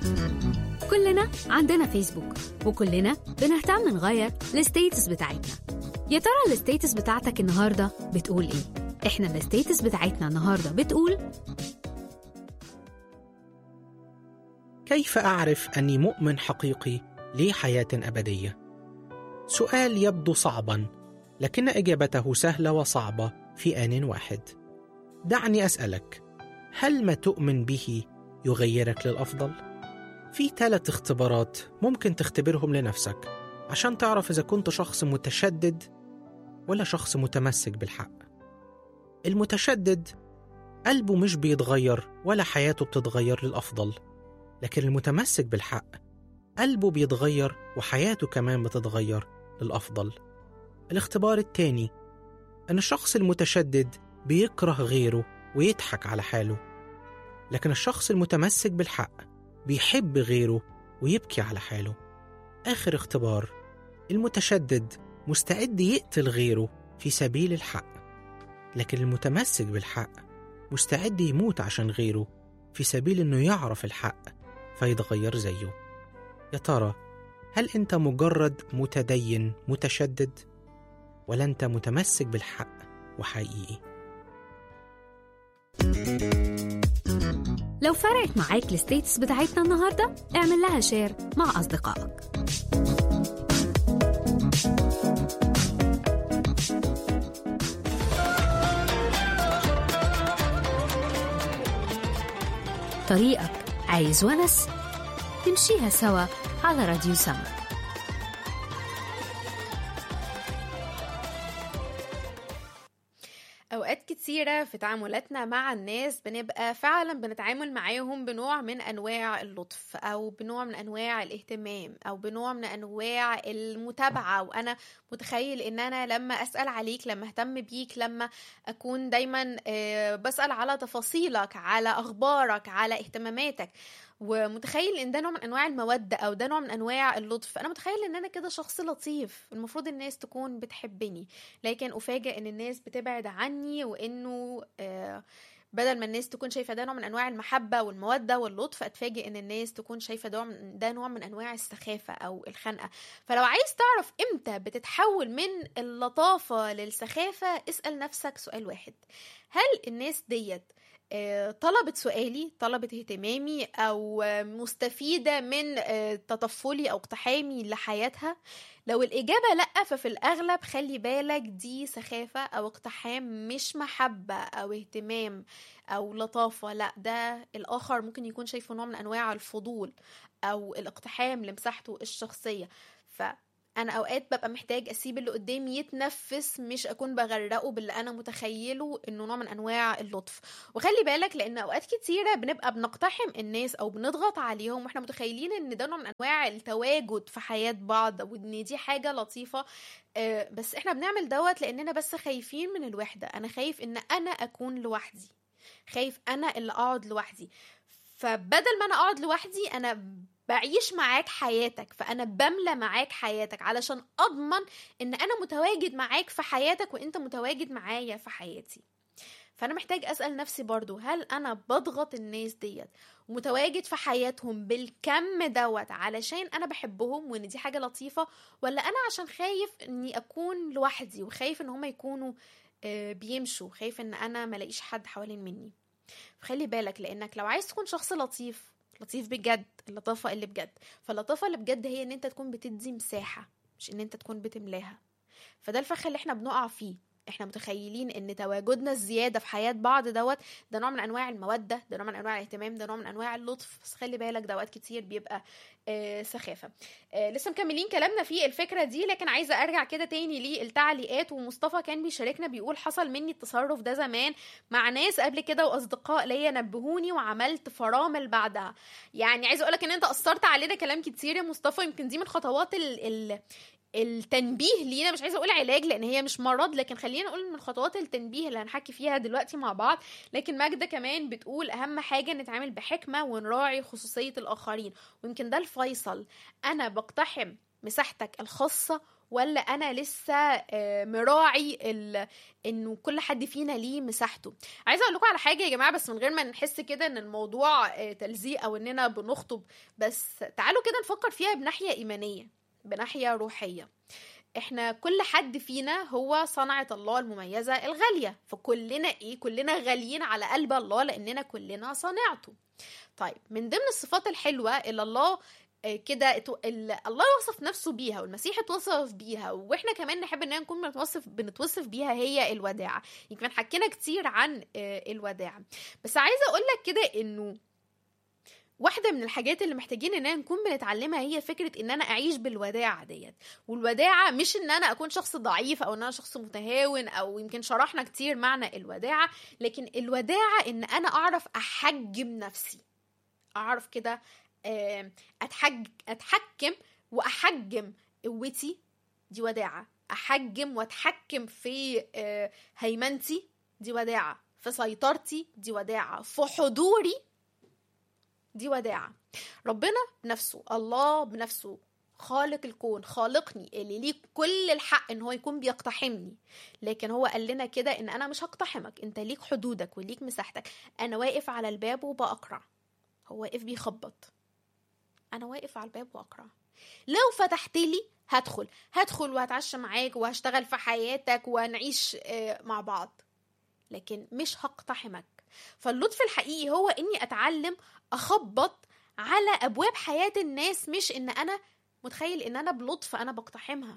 كلنا عندنا فيسبوك وكلنا بنهتم نغير الستيتس بتاعتنا يا ترى الستيتس بتاعتك النهارده بتقول ايه احنا الستيتس بتاعتنا النهارده بتقول كيف أعرف أني مؤمن حقيقي لي حياة أبدية؟ سؤال يبدو صعبا لكن إجابته سهلة وصعبة في آن واحد دعني أسألك هل ما تؤمن به يغيرك للأفضل؟ في ثلاث اختبارات ممكن تختبرهم لنفسك عشان تعرف إذا كنت شخص متشدد ولا شخص متمسك بالحق المتشدد قلبه مش بيتغير ولا حياته بتتغير للأفضل لكن المتمسك بالحق قلبه بيتغير وحياته كمان بتتغير للأفضل الاختبار التاني أن الشخص المتشدد بيكره غيره ويضحك على حاله لكن الشخص المتمسك بالحق بيحب غيره ويبكي على حاله آخر اختبار المتشدد مستعد يقتل غيره في سبيل الحق لكن المتمسك بالحق مستعد يموت عشان غيره في سبيل انه يعرف الحق فيتغير زيه يا ترى هل انت مجرد متدين متشدد ولا انت متمسك بالحق وحقيقي لو فرقت معاك الستيتس بتاعتنا النهارده اعمل لها شير مع اصدقائك طريقك عايز ونس تمشيها سوا على راديو سما أوقات كتيرة في تعاملاتنا مع الناس بنبقى فعلا بنتعامل معاهم بنوع من أنواع اللطف أو بنوع من أنواع الاهتمام أو بنوع من أنواع المتابعة وأنا متخيل إن أنا لما أسأل عليك لما أهتم بيك لما أكون دايما آه، بسأل على تفاصيلك على أخبارك على اهتماماتك ومتخيل ان ده نوع من انواع الموده او ده نوع من انواع اللطف انا متخيل ان انا كده شخص لطيف المفروض الناس تكون بتحبني لكن افاجئ ان الناس بتبعد عني وانه آه بدل ما الناس تكون شايفه ده نوع من انواع المحبه والموده واللطف اتفاجئ ان الناس تكون شايفه ده من ده نوع من انواع السخافه او الخنقه فلو عايز تعرف امتى بتتحول من اللطافه للسخافه اسال نفسك سؤال واحد هل الناس ديت آه، طلبت سؤالي طلبت اهتمامي او آه، مستفيده من آه، تطفلي او اقتحامي لحياتها لو الاجابه لا ففي الاغلب خلي بالك دي سخافه او اقتحام مش محبه او اهتمام او لطافه لا ده الاخر ممكن يكون شايفه نوع من انواع الفضول او الاقتحام لمساحته الشخصيه ف انا اوقات ببقى محتاج اسيب اللي قدامي يتنفس مش اكون بغرقه باللي انا متخيله انه نوع من انواع اللطف وخلي بالك لان اوقات كتيره بنبقى بنقتحم الناس او بنضغط عليهم واحنا متخيلين ان ده نوع من انواع التواجد في حياه بعض وان دي حاجه لطيفه آه، بس احنا بنعمل دوت لاننا بس خايفين من الوحده انا خايف ان انا اكون لوحدي خايف انا اللي اقعد لوحدي فبدل ما انا اقعد لوحدي انا بعيش معاك حياتك فانا بملى معاك حياتك علشان اضمن ان انا متواجد معاك في حياتك وانت متواجد معايا في حياتي فانا محتاج اسال نفسي برضو هل انا بضغط الناس ديت ومتواجد في حياتهم بالكم دوت علشان انا بحبهم وان دي حاجه لطيفه ولا انا عشان خايف اني اكون لوحدي وخايف ان هم يكونوا آه، بيمشوا خايف ان انا ملاقيش حد حوالين مني فخلي بالك لانك لو عايز تكون شخص لطيف لطيف بجد اللطافه اللي بجد فاللطافه اللي بجد هي ان انت تكون بتدي مساحه مش ان انت تكون بتملاها فده الفخ اللي احنا بنقع فيه احنا متخيلين ان تواجدنا الزياده في حياه بعض دوت ده نوع من انواع الموده ده نوع من انواع الاهتمام ده نوع من انواع اللطف بس خلي بالك ده اوقات كتير بيبقى آه سخافه آه لسه مكملين كلامنا في الفكره دي لكن عايزه ارجع كده تاني للتعليقات ومصطفى كان بيشاركنا بيقول حصل مني التصرف ده زمان مع ناس قبل كده واصدقاء ليا نبهوني وعملت فرامل بعدها يعني عايزه اقولك ان انت اثرت علينا كلام كتير يا مصطفى يمكن دي من خطوات ال ال التنبيه لينا مش عايزه اقول علاج لان هي مش مرض لكن خلينا نقول من خطوات التنبيه اللي هنحكي فيها دلوقتي مع بعض لكن ماجده كمان بتقول اهم حاجه نتعامل بحكمه ونراعي خصوصيه الاخرين ويمكن ده الفيصل انا بقتحم مساحتك الخاصه ولا انا لسه آه، مراعي ال... انه كل حد فينا ليه مساحته عايزه اقول لكم على حاجه يا جماعه بس من غير ما نحس كده ان الموضوع آه، تلزيق او اننا بنخطب بس تعالوا كده نفكر فيها بناحيه ايمانيه بناحيه روحيه احنا كل حد فينا هو صنعة الله المميزة الغالية فكلنا ايه كلنا غاليين على قلب الله لاننا كلنا صنعته طيب من ضمن الصفات الحلوة اللي الله آه، كده اتو- ال- الله وصف نفسه بيها والمسيح اتوصف بيها واحنا كمان نحب اننا نكون بنتوصف بنتوصف بيها هي الوداعة يمكن حكينا كتير عن آه، الوداعة بس عايزة اقول لك كده انه واحدة من الحاجات اللي محتاجين اننا نكون بنتعلمها هي فكرة ان انا اعيش بالوداعة ديت والوداعة مش ان انا اكون شخص ضعيف او ان انا شخص متهاون او يمكن شرحنا كتير معنى الوداعة لكن الوداعة ان انا اعرف احجم نفسي اعرف كده آم، أتحج... اتحكم واحجم قوتي دي وداعة احجم واتحكم في آه، هيمنتي دي وداعة في سيطرتي دي وداعة في حضوري دي وداعة ربنا بنفسه الله بنفسه خالق الكون خالقني اللي ليه كل الحق ان هو يكون بيقتحمني لكن هو قال لنا كده ان انا مش هقتحمك انت ليك حدودك وليك مساحتك انا واقف على الباب وبقرع هو واقف بيخبط انا واقف على الباب واقرع لو فتحت لي هدخل هدخل وهتعشى معاك وهشتغل في حياتك وهنعيش آه، مع بعض لكن مش هقتحمك فاللطف الحقيقي هو اني اتعلم اخبط على ابواب حياه الناس مش ان انا متخيل ان انا بلطف انا بقتحمها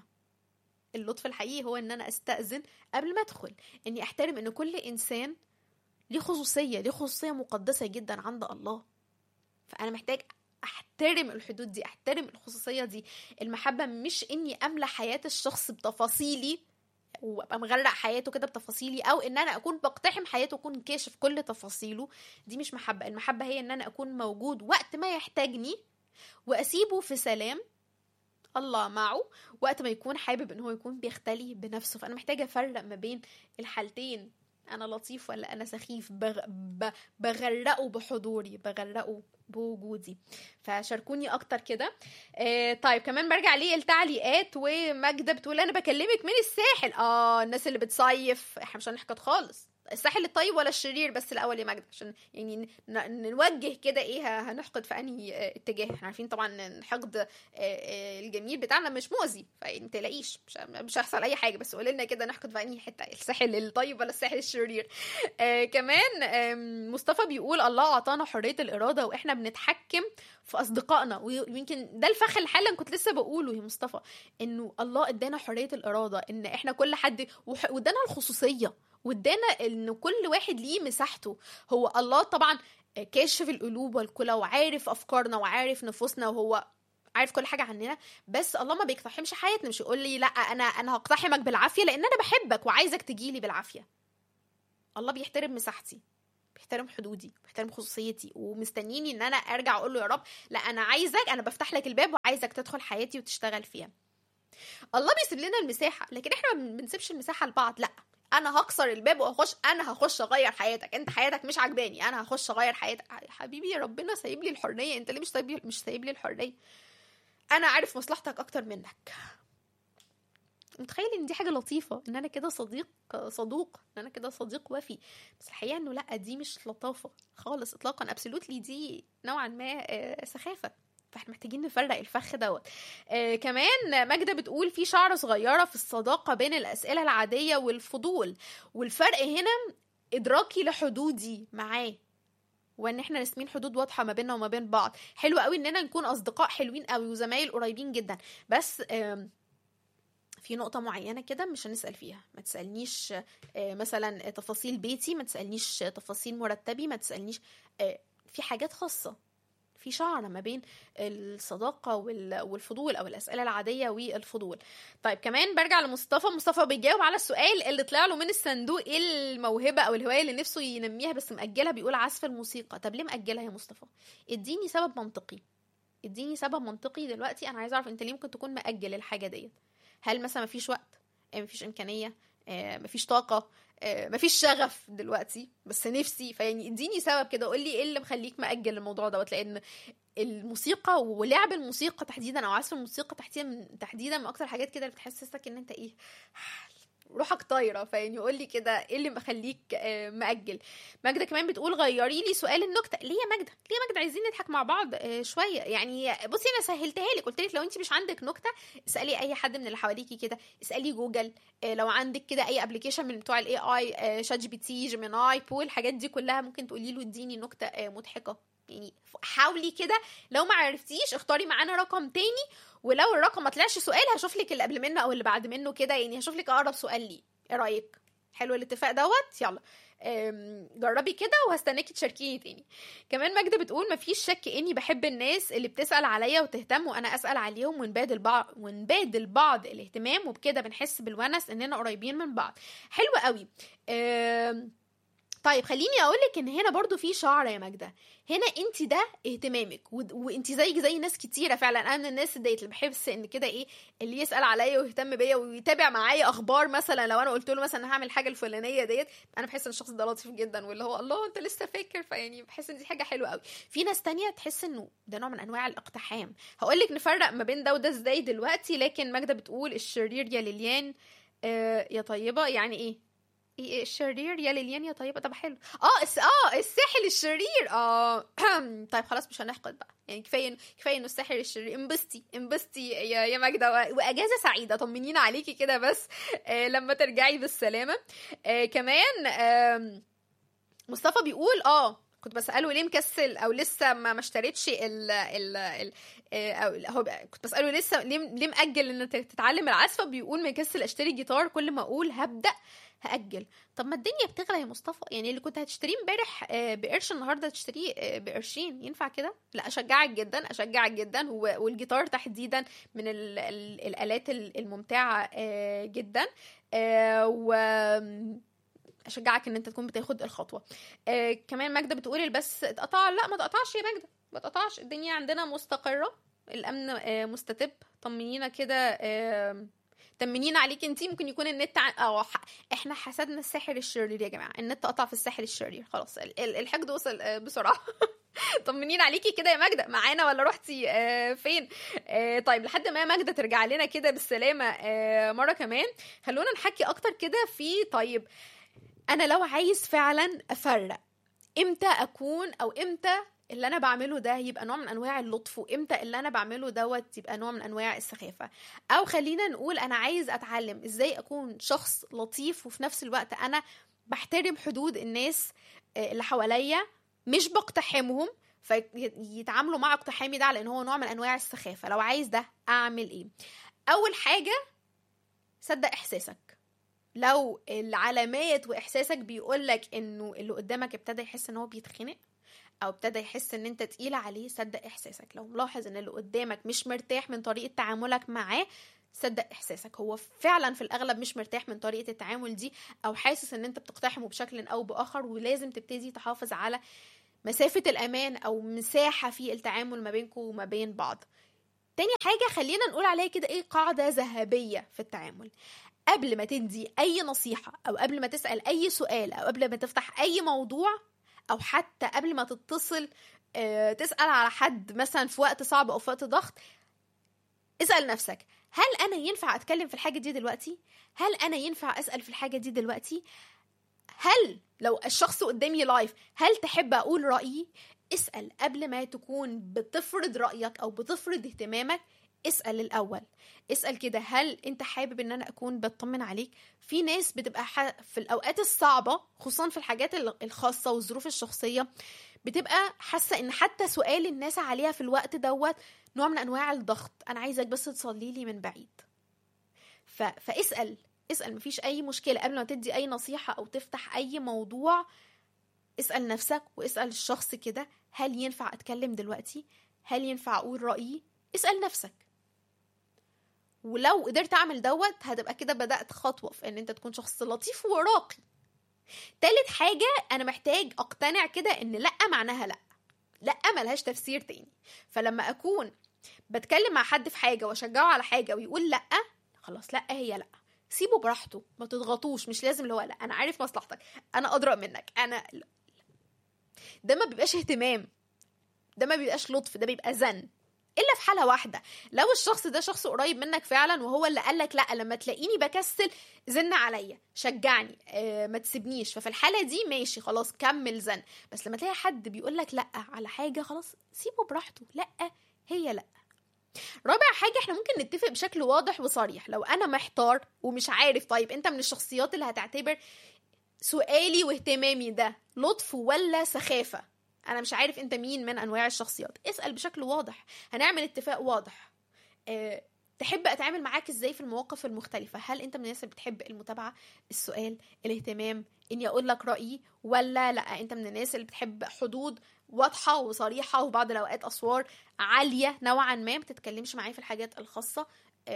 اللطف الحقيقي هو ان انا استاذن قبل ما ادخل اني احترم ان كل انسان ليه خصوصيه ليه خصوصيه مقدسه جدا عند الله فانا محتاج احترم الحدود دي احترم الخصوصيه دي المحبه مش اني املى حياه الشخص بتفاصيلي وابقى مغرق حياته كده بتفاصيلي او ان انا اكون بقتحم حياته اكون كاشف كل تفاصيله دي مش محبه المحبه هي ان انا اكون موجود وقت ما يحتاجني واسيبه في سلام الله معه وقت ما يكون حابب ان هو يكون بيختلي بنفسه فانا محتاجه افرق ما بين الحالتين انا لطيف ولا انا سخيف بغ... ب... بغرقه بحضوري بغرقه بوجودي فشاركوني اكتر كده آه طيب كمان برجع ليه التعليقات وماجدة بتقول انا بكلمك من الساحل اه الناس اللي بتصيف احنا مش هنحكي خالص الساحل الطيب ولا الشرير بس الاول يا ماجدة عشان يعني ن- نوجه كده ايه هنحقد في انهي آه، اتجاه احنا عارفين طبعا ان الحقد آه، آه، الجميل بتاعنا مش مؤذي فما تلاقيش مش مش هيحصل اي حاجه بس قولي لنا كده نحقد في انهي حته الساحل الطيب ولا الساحل الشرير آه كمان آم، مصطفى بيقول الله اعطانا حريه الاراده واحنا بنتحكم في اصدقائنا ويمكن ده الفخ اللي حالا كنت لسه بقوله يا مصطفى انه الله ادانا حريه الاراده ان احنا كل حد وح- وادانا الخصوصيه وادانا ان كل واحد ليه مساحته هو الله طبعا كاشف القلوب والكلى وعارف افكارنا وعارف نفوسنا وهو عارف كل حاجه عننا بس الله ما بيقتحمش حياتنا مش يقول لي لا انا انا هقتحمك بالعافيه لان انا بحبك وعايزك تجيلي بالعافيه الله بيحترم مساحتي بيحترم حدودي بيحترم خصوصيتي ومستنيني ان انا ارجع اقول له يا رب لا انا عايزك انا بفتح لك الباب وعايزك تدخل حياتي وتشتغل فيها الله بيسيب لنا المساحه لكن احنا ما بنسيبش المساحه لبعض لا انا هكسر الباب واخش انا هخش اغير حياتك انت حياتك مش عجباني انا هخش اغير حياتك يا حبيبي ربنا سايب لي الحريه انت ليه مش سايب لي مش سايب لي الحريه انا عارف مصلحتك اكتر منك متخيل ان دي حاجه لطيفه ان انا كده صديق صدوق ان انا كده صديق وفي بس الحقيقه انه لا دي مش لطافه خالص اطلاقا ابسولوتلي دي نوعا ما آه، سخافه فاحنا محتاجين نفرق الفخ دوت آه كمان ماجدة بتقول في شعرة صغيرة في الصداقة بين الأسئلة العادية والفضول والفرق هنا إدراكي لحدودي معاه وان احنا راسمين حدود واضحه ما بيننا وما بين بعض حلو قوي اننا نكون اصدقاء حلوين قوي وزمايل قريبين جدا بس آم، في نقطة معينة كده مش هنسأل فيها ما تسألنيش آه، مثلا تفاصيل بيتي ما تسألنيش تفاصيل مرتبي ما تسألنيش آه، في حاجات خاصة في شعرة ما بين الصداقة وال- والفضول أو الأسئلة العادية والفضول طيب كمان برجع لمصطفى مصطفى بيجاوب على السؤال اللي طلع له من الصندوق ايه الموهبة أو الهواية اللي نفسه ينميها بس مأجلها بيقول عزف الموسيقى طب ليه مأجلها يا مصطفى اديني سبب منطقي اديني سبب منطقي دلوقتي انا عايزه اعرف انت ليه ممكن تكون مأجل الحاجة ديت هل مثلا مفيش وقت آه، مفيش امكانيه آه، مفيش طاقه آه، مفيش شغف دلوقتي بس نفسي فيعني اديني سبب كده قول لي ايه اللي مخليك مأجل الموضوع دوت لان الموسيقى ولعب الموسيقى تحديدا او عزف الموسيقى تحديدا تحديدا من اكتر الحاجات كده اللي بتحسسك ان انت ايه روحك طايره فيعني يقول لي كده ايه اللي مخليك آه، مأجل ماجدة كمان بتقول غيري لي سؤال النكته ليه يا ماجدة ليه يا ماجدة عايزين نضحك مع بعض آه، شويه يعني بصي انا سهلتها لك قلت لك لو انت مش عندك نكته اسالي اي حد من اللي حواليكي كده اسالي جوجل آه، لو عندك كده اي ابلكيشن من بتوع الاي اي شات جي بي تي جيميناي بول الحاجات دي كلها ممكن تقولي له اديني نكته آه، مضحكه يعني حاولي كده لو ما عرفتيش اختاري معانا رقم تاني ولو الرقم ما طلعش سؤال هشوف لك اللي قبل منه او اللي بعد منه كده يعني هشوف لك اقرب سؤال ليه ايه رايك حلو الاتفاق دوت يلا أم، جربي كده وهستناكي تشاركيني تاني كمان ماجدة بتقول مفيش شك اني بحب الناس اللي بتسأل عليا وتهتم وانا اسأل عليهم ونبادل بعض ونبادل بعض الاهتمام وبكده بنحس بالونس اننا قريبين من بعض حلو قوي أم، طيب خليني اقول لك ان هنا برضو في شعر يا ماجدة هنا انت ده اهتمامك ود- وانت زيك زي ناس كتيره فعلا انا من الناس ديت اللي بحس ان كده ايه اللي يسال عليا ويهتم بيا ويتابع معايا اخبار مثلا لو انا قلت له مثلا هعمل حاجه الفلانيه ديت انا بحس ان الشخص ده لطيف جدا واللي هو الله انت لسه فاكر فيعني بحس ان دي حاجه حلوه قوي في ناس تانية تحس انه ده نوع من انواع الاقتحام هقول لك نفرق ما بين ده وده ازاي دلوقتي لكن ماجده بتقول الشرير يا ليليان آه يا طيبه يعني ايه إيه الشرير يا ليليان يا طيبه طب حلو اه الس... اه الساحل الشرير اه طيب خلاص مش هنحقد بقى يعني كفايه كفايه انه الساحل الشرير انبسطي انبسطي يا يا ماجده و- واجازه سعيده طمنينا عليكي كده بس آه لما ترجعي بالسلامه آه كمان آه مصطفى بيقول اه كنت بساله ليه مكسل او لسه ما ما اشتريتش ال ال ال آه، او هو بقى- كنت بساله لسه ليه ليه مأجل ان ت- تتعلم العزف بيقول مكسل اشتري جيتار كل ما اقول هبدأ هأجل طب ما الدنيا بتغلى يا مصطفى يعني اللي كنت هتشتريه امبارح آه، بقرش النهارده تشتريه آه، بقرشين ينفع كده لا اشجعك جدا اشجعك جدا و- والجيتار تحديدا من ال ال الالات ال- الممتعه آه، جدا آه، و اشجعك ان انت تكون بتاخد الخطوه آه كمان ماجده بتقول البث اتقطع لا ما اتقطعش يا ماجده ما اتقطعش الدنيا عندنا مستقره الامن آه مستتب طمنينا كده آه طمنينا عليك انتي ممكن يكون النت ع... أو ح... احنا حسدنا الساحل الشرير يا جماعه النت قطع في الساحل الشرير خلاص ال- ال- الحقد وصل آه، بسرعه طمنينا عليكي كده يا ماجده معانا ولا رحتي آه فين آه طيب لحد ما ماجده ترجع لنا كده بالسلامه آه مره كمان خلونا نحكي اكتر كده في طيب انا لو عايز فعلا افرق امتى اكون او امتى اللي انا بعمله ده يبقى نوع من انواع اللطف وامتى اللي انا بعمله دوت يبقى نوع من انواع السخافه او خلينا نقول انا عايز اتعلم ازاي اكون شخص لطيف وفي نفس الوقت انا بحترم حدود الناس آه، اللي حواليا مش بقتحمهم فيتعاملوا مع اقتحامي ده على ان هو نوع من انواع السخافه لو عايز ده اعمل ايه اول حاجه صدق احساسك لو العلامات واحساسك بيقولك انه اللي قدامك ابتدى يحس ان هو بيتخنق او ابتدى يحس ان انت تقيل عليه صدق احساسك لو ملاحظ ان اللي قدامك مش مرتاح من طريقه تعاملك معاه صدق احساسك هو فعلا في الاغلب مش مرتاح من طريقه التعامل دي او حاسس ان انت بتقتحمه بشكل او باخر ولازم تبتدي تحافظ على مسافه الامان او مساحه في التعامل ما بينكم وما بين بعض تاني حاجه خلينا نقول عليها كده ايه قاعده ذهبيه في التعامل قبل ما تدي اي نصيحه او قبل ما تسال اي سؤال او قبل ما تفتح اي موضوع او حتى قبل ما تتصل آه، تسال على حد مثلا في وقت صعب او في وقت ضغط اسال نفسك هل انا ينفع اتكلم في الحاجه دي دلوقتي هل انا ينفع اسال في الحاجه دي دلوقتي هل لو الشخص قدامي لايف هل تحب اقول رايي اسال قبل ما تكون بتفرض رايك او بتفرض اهتمامك اسال الاول اسال كده هل انت حابب ان انا اكون بطمن عليك في ناس بتبقى ح... في الاوقات الصعبه خصوصا في الحاجات ال- الخاصه والظروف الشخصيه بتبقى حاسه ان حتى سؤال الناس عليها في الوقت دوت نوع من انواع الضغط انا عايزك بس تصلي لي من بعيد ف... فاسال اسال مفيش اي مشكله قبل ما تدي اي نصيحه او تفتح اي موضوع اسال نفسك واسال الشخص كده هل ينفع اتكلم دلوقتي هل ينفع اقول رايي اسال نفسك ولو قدرت اعمل دوت هتبقى كده بدات خطوه في ان انت تكون شخص لطيف وراقي تالت حاجه انا محتاج اقتنع كده ان لا معناها لا لا ملهاش تفسير تاني فلما اكون بتكلم مع حد في حاجه واشجعه على حاجه ويقول لا خلاص لا هي لا سيبه براحته ما تضغطوش مش لازم اللي هو لا انا عارف مصلحتك انا ادرى منك انا لا. ده ما بيبقاش اهتمام ده ما بيبقاش لطف ده بيبقى زن الا في حاله واحده لو الشخص ده شخص قريب منك فعلا وهو اللي قالك لا لما تلاقيني بكسل زن عليا شجعني آه ما تسيبنيش ففي الحاله دي ماشي خلاص كمل زن بس لما تلاقي حد بيقولك لا على حاجه خلاص سيبه براحته لا هي لا رابع حاجة احنا ممكن نتفق بشكل واضح وصريح لو انا محتار ومش عارف طيب انت من الشخصيات اللي هتعتبر سؤالي واهتمامي ده لطف ولا سخافة انا مش عارف انت مين من انواع الشخصيات اسأل بشكل واضح هنعمل اتفاق واضح أه تحب اتعامل معاك ازاي في المواقف المختلفة هل انت من الناس اللي بتحب المتابعة السؤال الاهتمام اني اقول لك رأيي ولا لا انت من الناس اللي بتحب حدود واضحة وصريحة وبعض الاوقات اسوار عالية نوعا ما ما تتكلمش معايا في الحاجات الخاصة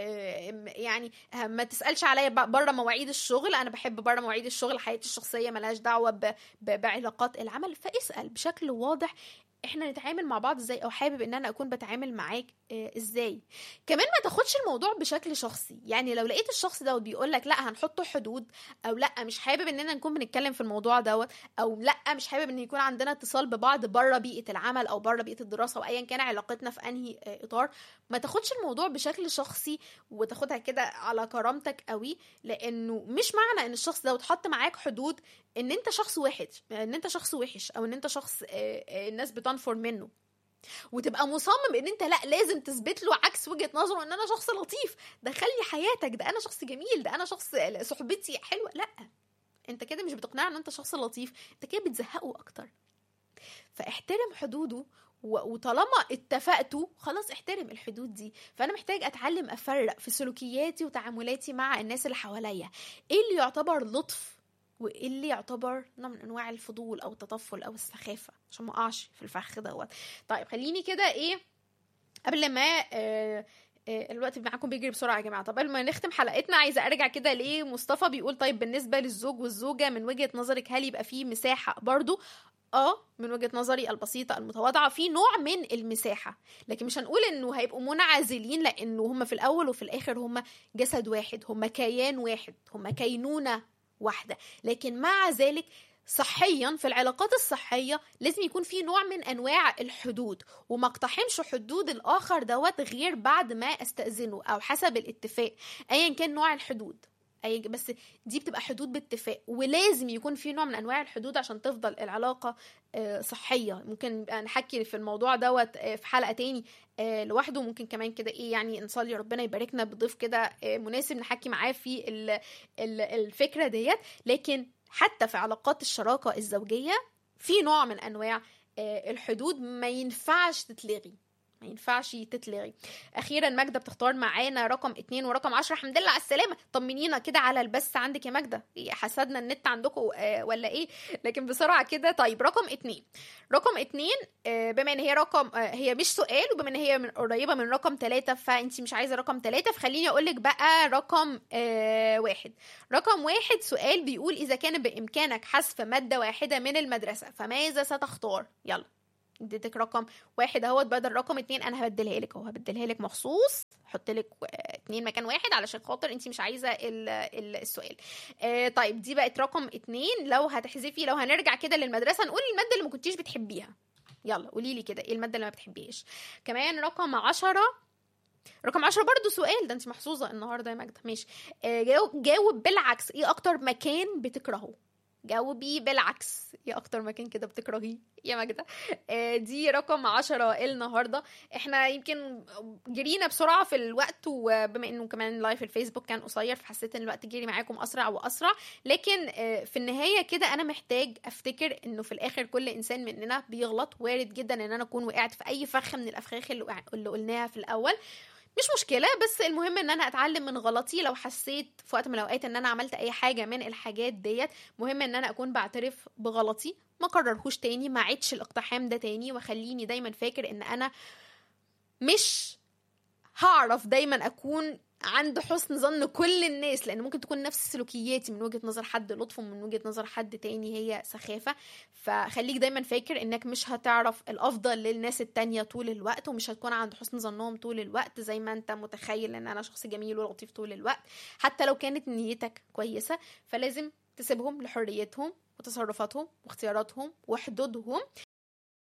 يعني ما تسالش عليا بره مواعيد الشغل انا بحب بره مواعيد الشغل حياتي الشخصيه ملهاش دعوه ب... ب... بعلاقات العمل فاسال بشكل واضح احنا نتعامل مع بعض ازاي او حابب ان انا اكون بتعامل معاك اه ازاي كمان ما تاخدش الموضوع بشكل شخصي يعني لو لقيت الشخص دوت بيقول لك لا هنحط حدود او لا مش حابب اننا نكون بنتكلم في الموضوع دوت او لا مش حابب ان يكون عندنا اتصال ببعض بره بيئه العمل او بره بيئه الدراسه وايا كان علاقتنا في انهي اه اطار ما تاخدش الموضوع بشكل شخصي وتاخدها كده على كرامتك قوي لانه مش معنى ان الشخص ده اتحط معاك حدود ان انت شخص وحش ان انت شخص وحش او ان انت شخص الناس بتنفر منه وتبقى مصمم ان انت لا لازم تثبت له عكس وجهه نظره ان انا شخص لطيف ده خلي حياتك ده انا شخص جميل ده انا شخص صحبتي حلوه لا انت كده مش بتقنعه ان انت شخص لطيف انت كده بتزهقه اكتر فاحترم حدوده وطالما اتفقتوا خلاص احترم الحدود دي فانا محتاج اتعلم افرق في سلوكياتي وتعاملاتي مع الناس اللي حواليا ايه اللي يعتبر لطف وايه اللي يعتبر نوع من انواع الفضول او التطفل او السخافه عشان ما اقعش في الفخ دوت طيب خليني كده ايه قبل ما آه الوقت معاكم بيجري بسرعه يا جماعه طب قبل ما نختم حلقتنا عايزه ارجع كده ليه مصطفى بيقول طيب بالنسبه للزوج والزوجه من وجهه نظرك هل يبقى فيه مساحه برضو اه من وجهه نظري البسيطه المتواضعه في نوع من المساحه لكن مش هنقول انه هيبقوا منعزلين لانه هم في الاول وفي الاخر هم جسد واحد هم كيان واحد هم كينونه واحده لكن مع ذلك صحيا في العلاقات الصحيه لازم يكون في نوع من انواع الحدود وما اقتحمش حدود الاخر دوت غير بعد ما استاذنه او حسب الاتفاق ايا كان نوع الحدود اي بس دي بتبقى حدود باتفاق ولازم يكون في نوع من انواع الحدود عشان تفضل العلاقه صحيه ممكن نبقى نحكي في الموضوع دوت في حلقه تاني لوحده ممكن كمان كده ايه يعني نصلي ربنا يباركنا بضيف كده مناسب نحكي معاه في الفكره ديت لكن حتى في علاقات الشراكه الزوجيه في نوع من انواع الحدود ما ينفعش تتلغي ما ينفعش تتلغي اخيرا ماجده بتختار معانا رقم اتنين ورقم عشرة الحمد لله على السلامه طمنينا كده على البث عندك يا ماجده حسدنا النت عندكم آه ولا ايه لكن بسرعه كده طيب رقم اتنين رقم اتنين آه بما ان هي رقم آه هي مش سؤال وبما ان هي من قريبه من رقم ثلاثة فانت مش عايزه رقم ثلاثة فخليني اقول لك بقى رقم آه واحد رقم واحد سؤال بيقول اذا كان بامكانك حذف ماده واحده من المدرسه فماذا ستختار يلا اديتك رقم واحد اهوت بدل رقم اتنين انا هبدلها لك اهو هبدلها لك مخصوص احط لك اتنين مكان واحد علشان خاطر انت مش عايزه ال ال السؤال آه طيب دي بقت رقم اتنين لو هتحذفي لو هنرجع كده للمدرسه نقول الماده اللي ما كنتيش بتحبيها يلا قولي لي كده ايه الماده اللي ما بتحبيهاش كمان رقم عشرة رقم عشرة برضو سؤال ده انت محظوظه النهارده يا ماجده ماشي آه جاوب, جاوب بالعكس ايه اكتر مكان بتكرهه جاوبي بالعكس ايه اكتر مكان كده بتكرهيه يا ماجده آه دي رقم عشرة النهارده احنا يمكن جرينا بسرعه في الوقت وبما انه كمان لايف الفيسبوك كان قصير فحسيت ان الوقت جري معاكم اسرع واسرع لكن آه في النهايه كده انا محتاج افتكر انه في الاخر كل انسان مننا بيغلط وارد جدا ان انا اكون وقعت في اي فخ من الافخاخ اللي, اللي قلناها في الاول مش مشكلة بس المهم ان انا اتعلم من غلطي لو حسيت في وقت من الاوقات ان انا عملت اي حاجة من الحاجات ديت مهم ان انا اكون بعترف بغلطي ما كررهوش تاني ما عيدش الاقتحام ده تاني وخليني دايما فاكر ان انا مش هعرف دايما اكون عند حسن ظن كل الناس لان ممكن تكون نفس سلوكياتي من وجهه نظر حد لطف ومن وجهه نظر حد تاني هي سخافه فخليك دايما فاكر انك مش هتعرف الافضل للناس التانية طول الوقت ومش هتكون عند حسن ظنهم طول الوقت زي ما انت متخيل ان انا شخص جميل ولطيف طول الوقت حتى لو كانت نيتك كويسه فلازم تسيبهم لحريتهم وتصرفاتهم واختياراتهم وحدودهم